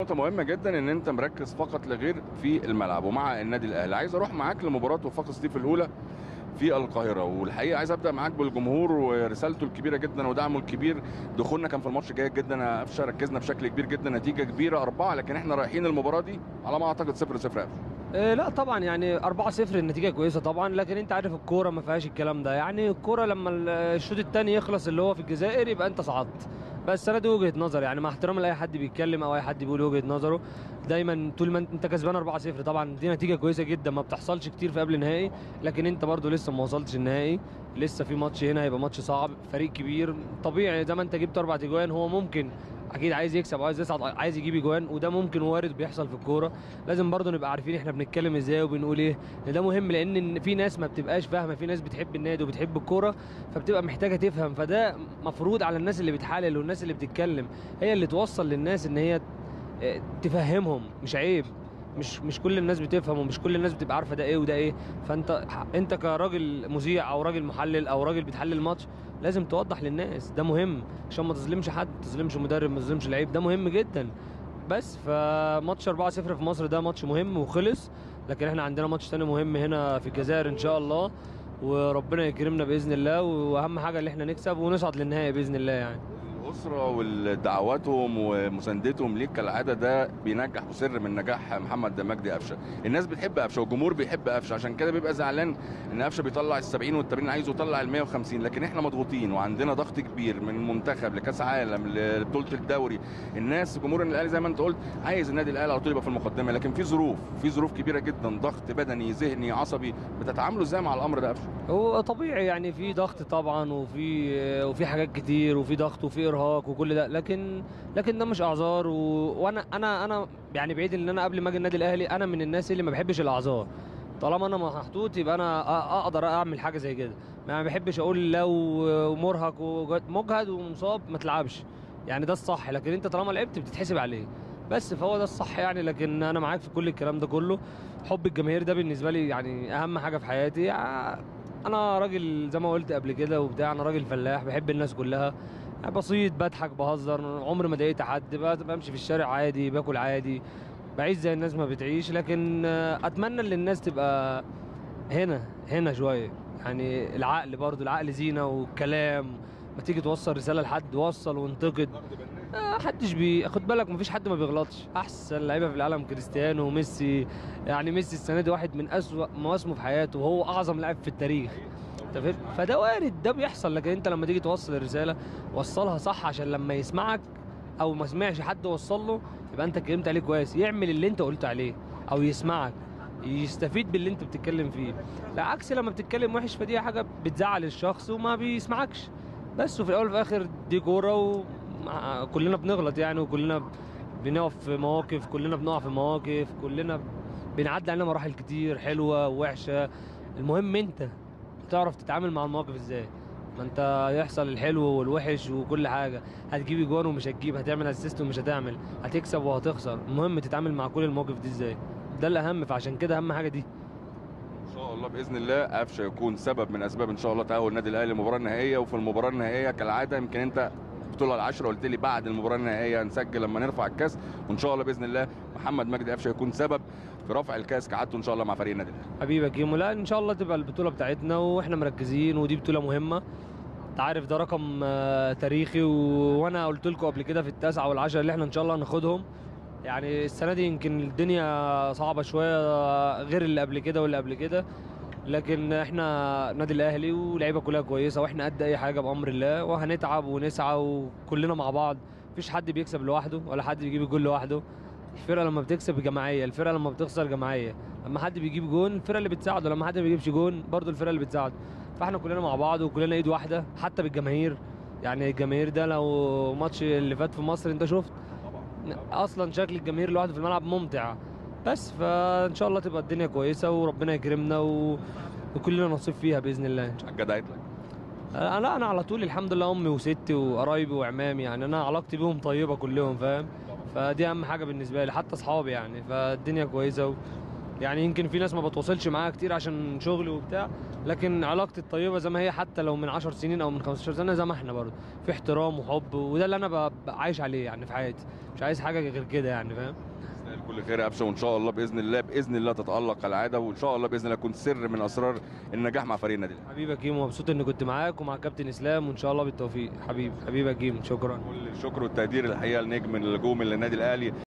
نقطة مهمة جدا ان انت مركز فقط لغير في الملعب ومع النادي الاهلي عايز اروح معاك لمباراة وفاق سطيف الاولى في القاهرة والحقيقة عايز ابدا معاك بالجمهور ورسالته الكبيرة جدا ودعمه الكبير دخولنا كان في الماتش جيد جدا يا قفشه ركزنا بشكل كبير جدا نتيجة كبيرة أربعة لكن احنا رايحين المباراة دي على ما اعتقد 0 0 قفشه إيه لا طبعا يعني 4-0 النتيجه كويسه طبعا لكن انت عارف الكوره ما فيهاش الكلام ده يعني الكوره لما الشوط الثاني يخلص اللي هو في الجزائر يبقى انت صعدت بس انا دي وجهه نظر يعني مع احترام لاي حد بيتكلم او اي حد بيقول وجهه نظره دايما طول ما انت كسبان 4-0 طبعا دي نتيجه كويسه جدا ما بتحصلش كتير في قبل النهائي لكن انت برضو لسه ما وصلتش النهائي لسه في ماتش هنا هيبقى ماتش صعب فريق كبير طبيعي زي ما انت جبت اربع اجوان هو ممكن اكيد عايز يكسب عايز يصعد عايز يجيب اجوان وده ممكن وارد بيحصل في الكوره لازم برضه نبقى عارفين احنا بنتكلم ازاي وبنقول ايه لان ده مهم لان في ناس ما بتبقاش فاهمه في ناس بتحب النادي وبتحب الكوره فبتبقى محتاجه تفهم فده مفروض على الناس اللي بتحلل والناس اللي بتتكلم هي اللي توصل للناس ان هي تفهمهم مش عيب مش مش كل الناس بتفهم ومش كل الناس بتبقى عارفه ده ايه وده ايه فانت انت كراجل مذيع او راجل محلل او راجل بتحلل ماتش لازم توضح للناس ده مهم عشان ما تظلمش حد ما تظلمش مدرب ما تظلمش لعيب ده مهم جدا بس فماتش 4-0 في مصر ده ماتش مهم وخلص لكن احنا عندنا ماتش تاني مهم هنا في الجزائر ان شاء الله وربنا يكرمنا باذن الله واهم حاجه اللي احنا نكسب ونصعد للنهائي باذن الله يعني الاسره ودعواتهم ومساندتهم ليك كالعاده ده بينجح وسر من نجاح محمد مجدي قفشه الناس بتحب قفشه والجمهور بيحب قفشه عشان كده بيبقى زعلان ان قفشه بيطلع ال 70 وال 80 عايزه يطلع ال 150 لكن احنا مضغوطين وعندنا ضغط كبير من منتخب لكاس عالم لبطوله الدوري الناس جمهور الاهلي زي ما انت قلت عايز النادي الاهلي على طول يبقى في المقدمه لكن في ظروف في ظروف كبيره جدا ضغط بدني ذهني عصبي بتتعاملوا ازاي مع الامر ده قفشه هو طبيعي يعني في ضغط طبعا وفي وفي حاجات كتير وفي ضغط وفي ارهاق وكل ده لكن لكن ده مش اعذار و... وانا انا انا يعني بعيد ان انا قبل ما اجي النادي الاهلي انا من الناس اللي ما بحبش الاعذار طالما انا محطوط يبقى انا اقدر اعمل حاجه زي كده ما بحبش اقول لو مرهق ومجهد ومصاب ما تلعبش يعني ده الصح لكن انت طالما لعبت بتتحسب عليه بس فهو ده الصح يعني لكن انا معاك في كل الكلام ده كله حب الجماهير ده بالنسبه لي يعني اهم حاجه في حياتي انا راجل زي ما قلت قبل كده وبتاع انا راجل فلاح بحب الناس كلها بسيط بضحك بهزر عمري ما ضايقت حد بمشي في الشارع عادي باكل عادي بعيش زي الناس ما بتعيش لكن اتمنى ان الناس تبقى هنا هنا شويه يعني العقل برضو العقل زينه والكلام ما تيجي توصل رساله لحد وصل وانتقد آه حدش بي خد بالك مفيش حد ما بيغلطش احسن لعيبه في العالم كريستيانو وميسي يعني ميسي السنه دي واحد من اسوأ مواسمه في حياته وهو اعظم لاعب في التاريخ فده وارد ده بيحصل لكن انت لما تيجي توصل الرساله وصلها صح عشان لما يسمعك او ما سمعش حد وصل له يبقى انت اتكلمت عليه كويس يعمل اللي انت قلت عليه او يسمعك يستفيد باللي انت بتتكلم فيه العكس لما بتتكلم وحش فدي حاجه بتزعل الشخص وما بيسمعكش بس وفي الاول وفي الاخر دي كوره وكلنا بنغلط يعني وكلنا بنقف في مواقف كلنا بنقع في مواقف كلنا بنعدي علينا مراحل كتير حلوه ووحشه المهم انت تعرف تتعامل مع المواقف ازاي ما انت يحصل الحلو والوحش وكل حاجه هتجيب جوان ومش هتجيب هتعمل اسيست ومش هتعمل هتكسب وهتخسر المهم تتعامل مع كل المواقف دي ازاي ده الاهم فعشان كده اهم حاجه دي ان شاء الله باذن الله قفشه يكون سبب من اسباب ان شاء الله تاهل النادي الاهلي للمباراه النهائيه وفي المباراه النهائيه كالعاده يمكن انت البطوله العشره قلت لي بعد المباراه النهائيه هنسجل لما نرفع الكاس وان شاء الله باذن الله محمد مجدي قفشه يكون سبب في رفع الكاس كعادته ان شاء الله مع فريق النادي الاهلي حبيبي يا كيمو لا ان شاء الله تبقى البطوله بتاعتنا واحنا مركزين ودي بطوله مهمه انت عارف ده رقم تاريخي وانا قلت لكم قبل كده في التاسعه والعشره اللي احنا ان شاء الله هناخدهم يعني السنه دي يمكن الدنيا صعبه شويه غير اللي قبل كده واللي قبل كده لكن احنا النادي الاهلي واللعيبه كلها كويسه واحنا قد اي حاجه بامر الله وهنتعب ونسعى وكلنا مع بعض مفيش حد بيكسب لوحده ولا حد بيجيب الجول لوحده الفرقه لما بتكسب جماعيه الفرقه لما بتخسر جماعيه لما حد بيجيب جون الفرقه اللي بتساعده لما حد ما بيجيبش جون برضه الفرقه اللي بتساعده فاحنا كلنا مع بعض وكلنا ايد واحده حتى بالجماهير يعني الجماهير ده لو ماتش اللي فات في مصر انت شفت اصلا شكل الجماهير لوحده في الملعب ممتع بس فان شاء الله تبقى الدنيا كويسه وربنا يكرمنا و... وكلنا نصيب فيها باذن الله جدعت لك لا انا على طول الحمد لله امي وستي وقرايبي وعمامي يعني انا علاقتي بيهم طيبه كلهم فاهم فدي اهم حاجه بالنسبه لي حتى اصحابي يعني فالدنيا كويسه و... يعني يمكن في ناس ما بتواصلش معاها كتير عشان شغل وبتاع لكن علاقتي الطيبه زي ما هي حتى لو من 10 سنين او من 15 سنه زي ما احنا برضه في احترام وحب وده اللي انا ب- ب- عايش عليه يعني في حياتي مش عايز حاجه غير كده يعني فاهم تستاهل كل خير يا قفشه وان شاء الله باذن الله باذن الله تتالق كالعاده وان شاء الله باذن الله تكون سر من اسرار النجاح مع فريق النادي الاهلي حبيبي يا كيمو مبسوط اني كنت معاك ومع كابتن اسلام وان شاء الله بالتوفيق حبيبي حبيبي يا كيمو شكرا كل الشكر والتقدير الحقيقه لنجم النجوم النادي الاهلي